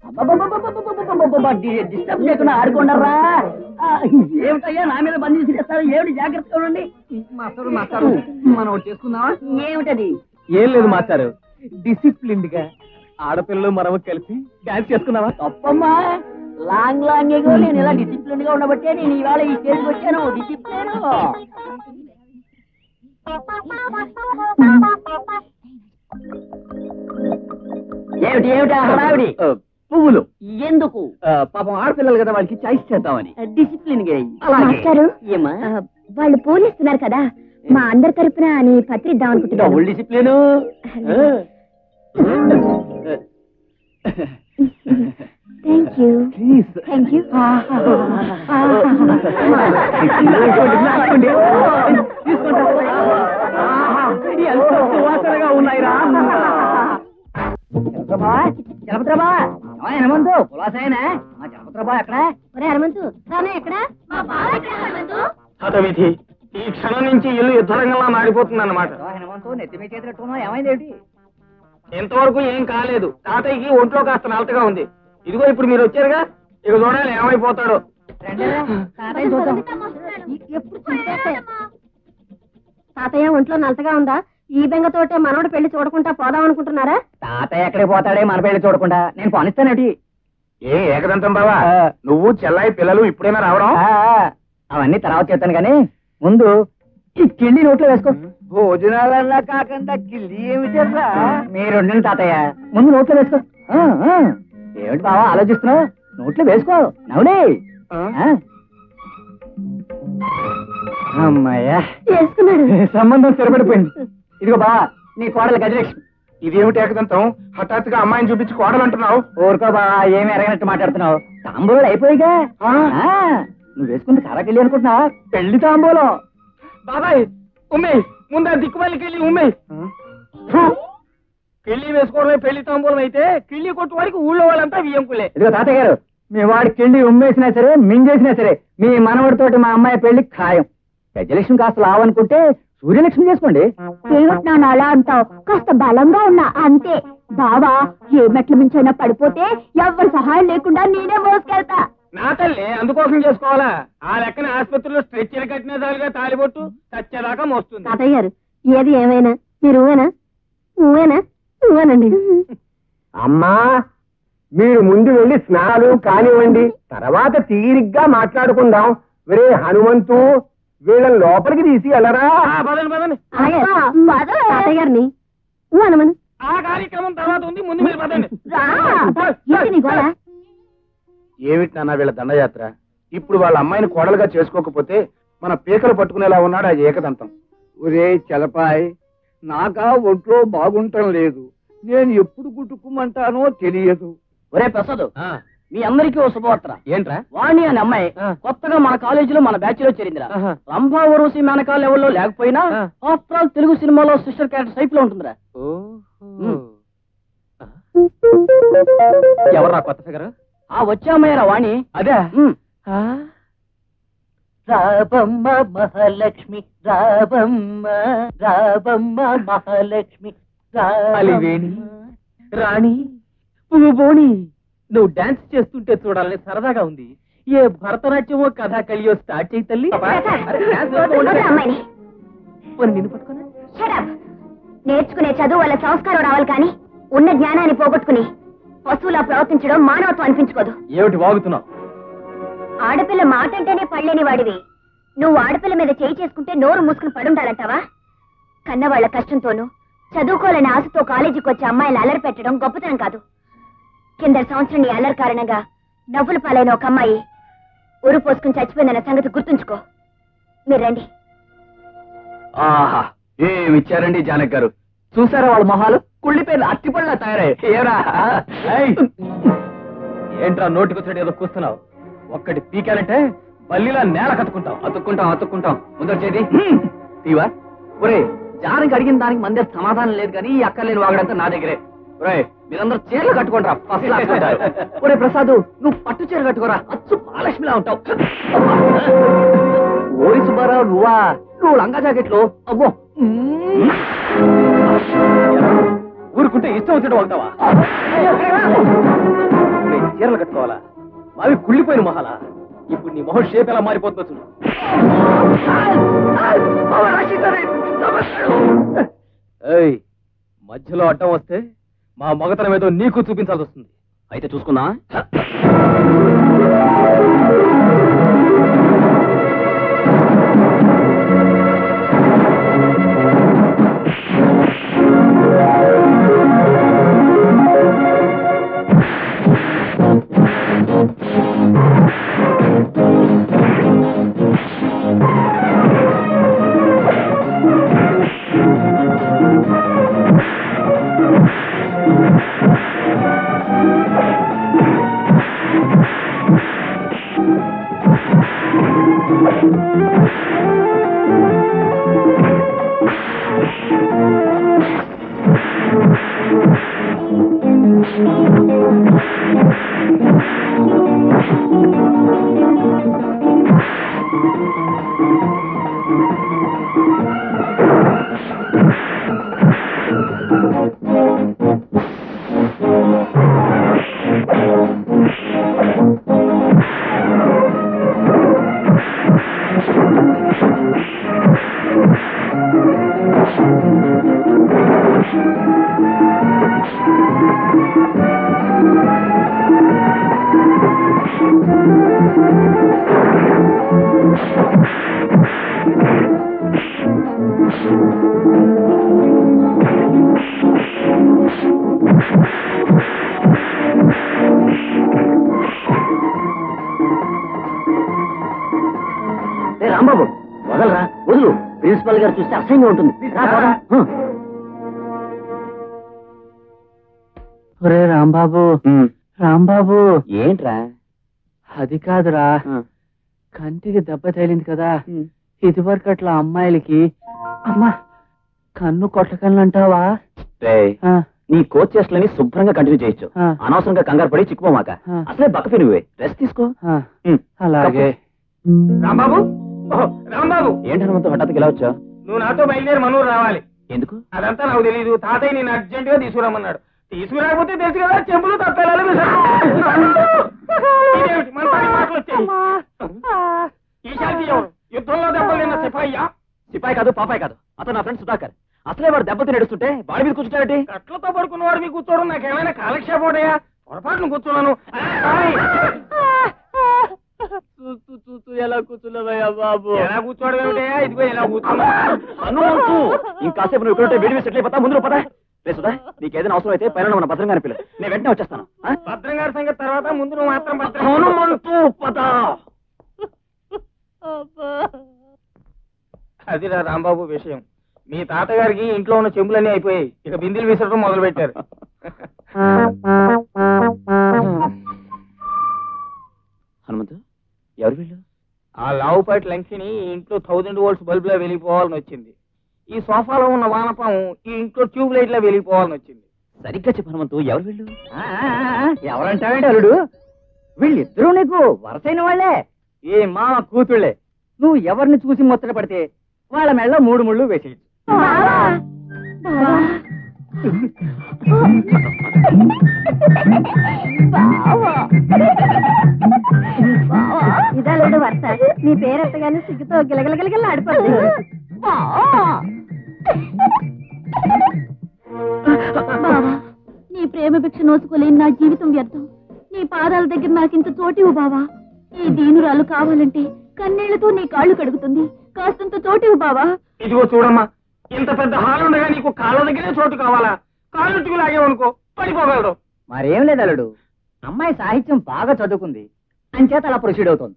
Disturb చేయకుండా ఆడుకోండరా ఆ, ఏమిటయ్యా నా మీద బందీ చేస్తారు ఏమిటి జాగ్రత్తగా ఉండండి మాస్టర్ మాస్టర్ మనం ఒకటి చేసుకుందామా ఏమిటది ఏం లేదు మాస్టారు డిసిప్లిన్డ్ గా ఆడపిల్లలు మనము కలిసి డాన్స్ చేసుకున్నావా తప్పమ్మా లాంగ్ లాంగ్ ఏగో నేను ఇలా డిసిప్లిన్ గా ఉండబట్టే నేను ఇవాళ ఈ స్టేజ్కి వచ్చాను డిసిప్లిన్ ఏమిటి ఏమిటి ఆ హడావిడి ఆ, పువ్వులు ఎందుకు ఆ, పాపం ఆడపిల్లలు కదా వాళ్ళకి చాయిస్ చేద్దామని డిసిప్లిన్ గా మాస్టారు ఏమా ఆ, వాళ్ళు పూలు ఇస్తున్నారు కదా మా అందరి తరపున నీ పత్రి ఇద్దాం అనుకుంటున్నాను double discipline thank you please thank you ఎంత సువాసనగా ఉన్నాయిరా జలపత్రబా జలపత్రబా హనుమంతు పులాసాయనా మా జలపత్రబా ఎక్కడ ఒరే హనుమంతు రానా ఎక్కడ మా బావ ఎక్కడ హనుమంతు హతవిధి ఈ క్షణం నుంచి ఇల్లు యుద్ధరంగంలా మారిపోతుంది అన్నమాట హనుమంతు నెత్తి మీద చేతులట్టున్నావు ఏమైంది ఏమిటి ఇంతవరకు ఏం కాలేదు తాతయ్యకి ఒంట్లో కాస్త నలతగా ఉంది ఇదిగో ఇప్పుడు మీరు వచ్చారుగా ఇక చూడాలి ఏమైపోతాడో తాతయ్య చూద్దాం ఎప్పుడు చూసేస్తే. తాతయ్య ఒంట్లో నలతగా ఉందా ఈ బెంగతోటే మనోడు పెళ్లి చూడకుండా పోదాం అనుకుంటున్నారా తాతయ్య ఎక్కడికి పోతాడే మన పెళ్లి చూడకుండా నేను పోనిస్తానేటి ఏ ఏకదంతం బావా నువ్వు చెల్లాయి పిల్లలు ఇప్పుడైనా రావడం ఆ, అవన్నీ తర్వాత చెప్తాను కానీ ముందు ఈ కిళ్ళి నోట్లో వేసుకో భోజనాలన్నా కాకుండా కిల్లి ఏమి చెప్పరా మీరు ఉండండి తాతయ్య ముందు నోట్లో వేసుకో ఆ, ఆ. ఏమిటి బావా ఆలోచిస్తున్నావు నోట్లో వేసుకో నవ్వులే ఆ. అమ్మాయ్యా చేసుకున్నాడు సంబంధం స్థిరపడిపోయింది ఇదిగో బావా నీ కోడలు గజలక్ష్మి ఇదేమిటి ఏకదంతం హఠాత్తుగా అమ్మాయిని చూపించి కోడలంటున్నావు ఊరుకో బావా ఏమి ఎరగనట్టు మాట్లాడుతున్నావు తాంబూలాలు అయిపోయిగా ఆ? ఆ, నువ్వు వేసుకుంది కరాకెళ్ళి అనుకుంటున్నావా పెళ్లి తాంబూలం బాబాయ్ ఉమ్మే ముందా దిక్కుమాలికి వెళ్ళి ఉమ్మే కిళ్ళి వేసుకోవడమే పెళ్లి తాంబూలం అయితే కిళ్ళి కొట్టు వారికి ఊళ్ళో వాళ్ళంతా వియ్యంకులే ఇదిగో తాతయ్య గారు మీ వాడికి వెళ్ళి ఉమ్మేసినా సరే మింగేసినా సరే మీ మనవడితోటి మా అమ్మాయి పెళ్లి ఖాయం గజలక్ష్మి కాస్త లావనుకుంటే సూర్యలక్ష్మి చేసుకోండి ఏమిటి నాన్న అలా అంటావు కాస్త బలంగా ఉన్నా అంతే బావా ఏ మెట్ల మించైనా పడిపోతే ఎవరి సహాయం లేకుండా నేనే మోసుకెళ్తా నా తల్లి అందుకోసం చేసుకోవాలా ఆ లెక్కన ఆసుపత్రిలో స్ట్రెచ్చర్ కట్టిన చాలుగా తాలిబొట్టు చచ్చేదాకా మోస్తుంది తాతయ్య గారు ఏది ఏమైనా మీరు ఊవేనా ఊవేనా ఊవేనండి అమ్మా మీరు ముందు వెళ్ళి స్నానాలు కానివ్వండి తర్వాత తీరిగ్గా మాట్లాడుకుందాం ఒరే హనుమంతు వీళ్ళని లోపలికి తీసి వెళ్ళరా ఆ, పదండి పదండి తాతయ్య గారిని ఊ అనమను ఆ కార్యక్రమం తర్వాత ఉంది ముందు మీరు పదండి రా. ఏంటి నీ గోల? ఏమిటి నాన్న వీళ్ళ దండయాత్ర ఇప్పుడు వాళ్ళ అమ్మాయిని కోడలుగా చేసుకోకపోతే మన పీకలు పట్టుకునేలా ఉన్నాడు ఆ ఏకదంతం ఒరే చలపాయ్ నాకా ఒంట్లో బాగుంటం లేదు నేను ఎప్పుడు గుట్టుకుమంటానో తెలియదు ఒరే ప్రసాద్ మీ అందరికీ ఓ శుభవార్త ఏంట్రా వాణి అనే అమ్మాయి ఆ. కొత్తగా మన కాలేజీలో మన బ్యాచ్ లో చేరిందిరా ఆహా. రంభా ఊర్వశి మేనకా లెవెల్లో లేకపోయినా ఆ. ఆఫ్టర్ ఆల్ తెలుగు సినిమాలో సిస్టర్ క్యారెక్టర్ టైప్ లో ఉంటుందిరా ఉమ్. ఎవర్రా కొత్త ఫిగర్ ఆ వచ్చే అమ్మాయిరా వాణి అదే ఉమ్. రాబమ్మ మహాలక్ష్మి రాబమ్మ రాబమ్మ మహాలక్ష్మి అలివేణి రాణి పువ్వు బోణి నువ్వు డాన్స్ చేస్తుంటే చూడాలని సరదాగా ఉంది ఏ భరతనాట్యమో కథాకళియో స్టార్ట్ చేయి తల్లి అరే, డాన్స్ వేస్తూ ఉండు. వదరు అమ్మాయిని పోనీ నిన్ను పట్టుకోనా Shut up. నేర్చుకునే చదువు వల్ల సంస్కారం రావాలి కానీ ఉన్న జ్ఞానాన్ని పోగొట్టుకుని పశువులా ప్రవర్తించడం మానవత్వం అనిపించుకోదు ఏమిటి వాగుతున్నావు ఆడపిల్ల మాట అంటేనే పళ్ళేని వాడివి నువ్వు ఆడపిల్ల మీద చేయి చేసుకుంటే నోరు మూసుకుని పడుండాలంటావా కన్నవాళ్ల కష్టంతోనూ చదువుకోవాలని ఆశతో కాలేజీకి వచ్చే అమ్మాయిలు అల్లరి పెట్టడం గొప్పతనం కాదు కింద సంవత్సరం నీ అల్లరి కారణంగా నవ్వుల పాలైన ఒక అమ్మాయి ఊరు పోసుకుని చచ్చిపోయిందన్న సంగతి గుర్తుంచుకో మీరు రండి ఆహా ఏమి ఇచ్చారండి జానక్ గారు చూసారా వాళ్ళ మొహాలు కుళ్ళిపోయిన అట్టిపళ్ళ తయారయ్యాయి ఏరా ఏయ్! ఏంట్రా నోటికొచ్చాడు ఏదో కూస్తున్నావు ఒక్కటి పీకాలంటే బల్లిలా నేల కట్టుకుంటాం అతుక్కుంటాం అతుక్కుంటాం ముందర చేది తీవా ఒరే జానకి అడిగిన దానికి మందే సమాధానం లేదు కానీ ఈ అక్కర్లేని వాగడంతా నా దగ్గరే ఒరే మీరందరూ చీరలు కట్టుకుంటారా ఫస్ట్ క్లాస్ ఉంటారు ఒరే ప్రసాద్ నువ్వు పట్టు చీర కట్టుకోరా అచ్చు మహాలక్ష్మిలా ఉంటావు ఓరి సుబ్బారావు నువ్వా నువ్వు లంగా జాకెట్లు అమ్మో ఊరుకుంటే ఇష్టం వచ్చినట్టు అవుతావా అవి కుళ్ళిపోయిన మొహాల ఇప్పుడు నీ మొహం షేప్ ఎలా మారిపోతుందో చూడు ఏయ్ మధ్యలో అడ్డం వస్తే మా మగతనం ఏదో నీకు చూపించాల్సి వస్తుంది అయితే చూసుకుందా రాంబాబు వదలరా వదులు ప్రిన్సిపల్ గారు చూస్తే అసహ్యంగా ఉంటుంది రా, పోదాం. హ. ఒరే రాంబాబు రాంబాబు ఏంట్రా అది కాదురా కంటికి దెబ్బ తగిలింది కదా ఇదివరకు అట్లా అమ్మాయిలకి అమ్మా కన్ను కొట్టకన్ను అంటావా రేయ్, ఆ, నీ కోచ్ చేష్టలని శుభ్రంగా కంటిన్యూ చేయొచ్చు ఆ, అనవసరంగా కంగారు పడి చిక్కుపోమాక ఆ. అసలే బక్క నువ్వే రెస్ట్ తీసుకో ఆ, ఉమ్. అలాగే రాంబాబు ఓహో, రాంబాబు ఏంటి హనుమంతు హఠాత్తుగా ఇలా వచ్చా నువ్వు నాతో బయలుదేరి మనూరు రావాలి ఎందుకు అదంతా నాకు తెలియదు తాతయ్య నేను అర్జెంట్ గా తీసుకురమ్మన్నాడు తీసుకురాకపోతే తెలుసు కదా చెంబులు తప్పేలాలు మన పని మాటలు వచ్చాయి ఈశాంతి ఎవరు యుద్ధంలో దెబ్బలు తిన్న సిపాయ్యా సిపాయి కాదు పాపాయి కాదు అతను నా ఫ్రెండ్ సుధాకర్ అసలే వాడు దెబ్బతిని నడుస్తుంటే బాడీ మీద కూర్చుంటాడేంటి కట్లతో పడుకున్నవాడు మీ కూర్చోవడం నాకేమైనా కాలక్షేపం ఉన్నాయా పొరపాటును కూర్చున్నాను సారీ. చూస్తూ చూస్తూ ఎలా కూర్చున్నావయ్యా బాబు ఎలా కూర్చోవడం ఏమిటయా ఇదిగో ఎలా కూర్చున్నా హనుమంతు ఇంకాసేపు నువ్వు ఇక్కడ వేడి సెటిల్ అయిపోతా ముందు నువ్వు పదా రే సుధా నీకేదైనా అవసరం అయితే పైన మన భద్రంగా పిల్ల నేను వెంటనే వచ్చేస్తాను ఆ? భద్రం గారి సంగతి తర్వాత ముందు నువ్వు మాత్రం భద్రం హనుమంతు పద అదిరా రాంబాబు విషయం మీ తాతగారికి ఇంట్లో ఉన్న చెంబులన్నీ అయిపోయాయి ఇక బిందెలు విసరడం మొదలు పెట్టారు హనుమంతు ఎవరు వీళ్ళు ఆ లావుపాటి లంకిని ఈ ఇంట్లో థౌజండ్ వోల్ట్స్ బల్బ్ లా వెలిగిపోవాలని వచ్చింది ఈ సోఫాలో ఉన్న వానపాము ఈ ఇంట్లో ట్యూబ్ లైట్ లా వెలిగిపోవాలని వచ్చింది సరిగ్గా చెప్పు హనుమంతు ఎవరు వీళ్ళు ఎవరంటావేంటి అల్లుడు వీళ్ళిద్దరూ నీకు వరసైన వాళ్ళే ఏ మామ కూతుళ్ళే నువ్వు ఎవరిని చూసి ముచ్చట పడితే వాళ్ళ మెళ్ళ మూడు ముళ్ళు వేసేయచ్చు ఇదాలేడు వరుస నీ పేరెత్తగానే సిగ్గుతో గిలగిలగిలగిల ఆడిపోతుంది బావా నీ ప్రేమ భిక్ష నోచుకోలేని నా జీవితం వ్యర్థం నీ పాదాల దగ్గర నాకింత చోటివు బావా ఈ దీనురాలు కావాలంటే కన్నీళ్లతో నీ కాళ్ళు కడుగుతుంది కాస్తంత చోటివు బావా ఇదిగో చూడమ్మా ఇంత పెద్ద హాల్ ఉండగా నీకు కాళ్ళ దగ్గరే చోటు కావాలా కాళ్ళు లాగేవనుకో పడిపోగలడు మరేం లేదు అల్లుడు అమ్మాయి సాహిత్యం బాగా చదువుకుంది అంచేత అలా ప్రొసీడ్ అవుతుంది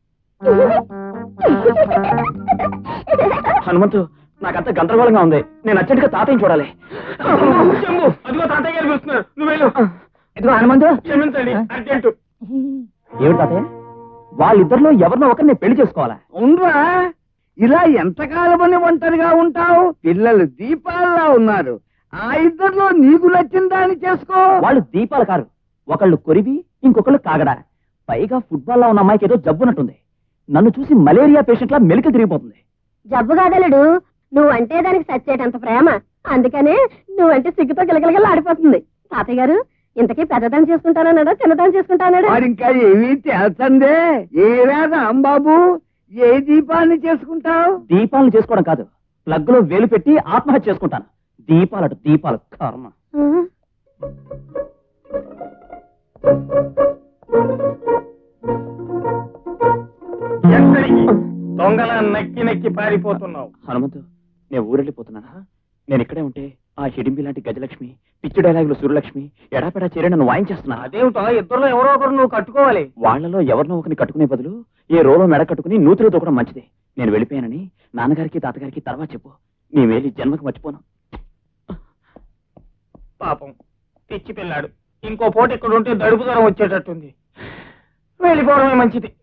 హనుమంతు నాకంత గందరగోళంగా ఉంది నేను అర్జెంటుగా తాతయ్యని చూడాలి చెంబు అదిగో తాతయ్య గారు పిలుస్తున్నారు నువ్వు వెళ్ళు ఇదిగో హనుమంతు క్షమించండి అర్జెంటు ఏమిటి తాతయ్య వాళ్ళిద్దరిలో ఎవరినో ఒకరిని పెళ్లి చేసుకోవాలా ఉండ్రా ఇలా ఎంతకాలమని ఒంటరిగా ఉంటావు పిల్లలు దీపాల్లా ఉన్నారు ఆ ఇద్దరిలో నీకు నచ్చిన దాన్ని చేసుకో వాళ్ళు దీపాలు కారు ఒకళ్ళు కొరివి ఇంకొకళ్ళు కాగడా పైగా ఫుట్బాల్ లో ఉన్న అమ్మాయికి ఏదో జబ్బునట్టుంది నన్ను చూసి మలేరియా పేషెంట్ లా మెలికలు తిరిగిపోతుంది జబ్బు కాదలుడు నువ్వంటే దానికి సచ్చేటంత ప్రేమ అందుకనే నువ్వంటే సిగ్గుతో గిలగిలగిల ఆడిపోతుంది తాతయ్య గారు ఇంతకీ పెద్దదాన్ని చేసుకుంటానన్నాడా చిన్నదాన్ని చేసుకుంటానడా మరి ఇంకా ఏమీ తెలుసందే ఏరా రాంబాబు ఏ దీపాన్ని చేసుకుంటావు దీపాలను చేసుకోవడం కాదు ప్లగ్ లో వేలు పెట్టి ఆత్మహత్య చేసుకుంటాను దీపాలట దీపాలు కర్మ ఎక్కడికి దొంగల నక్కి నక్కి పారిపోతున్నావు హనుమంతు నేను ఊరెళ్ళిపోతున్నానా నేను ఇక్కడే ఉంటే ఆ హిడింబి లాంటి గజలక్ష్మి పిచ్చి డైలాగులు సూర్యలక్ష్మి ఎడాపెడా చేరి నన్ను వాయించేస్తున్నా అదేమిటో ఇద్దరులో ఎవరో ఒకరు నువ్వు కట్టుకోవాలి వాళ్ళలో ఎవరినో ఒకరిని కట్టుకునే బదులు ఏ రోలో మెడ కట్టుకుని నూతిలో దూకడం మంచిది నేను వెళ్ళిపోయానని నాన్నగారికి తాతగారికి తర్వాత చెప్పు నీ వేలి జన్మకు మర్చిపోను పాపం పిచ్చి పిల్లాడు ఇంకో పూట ఇక్కడ ఉంటే దడుపు జ్వరం వచ్చేటట్టుంది వెళ్ళిపోవడమే మంచిది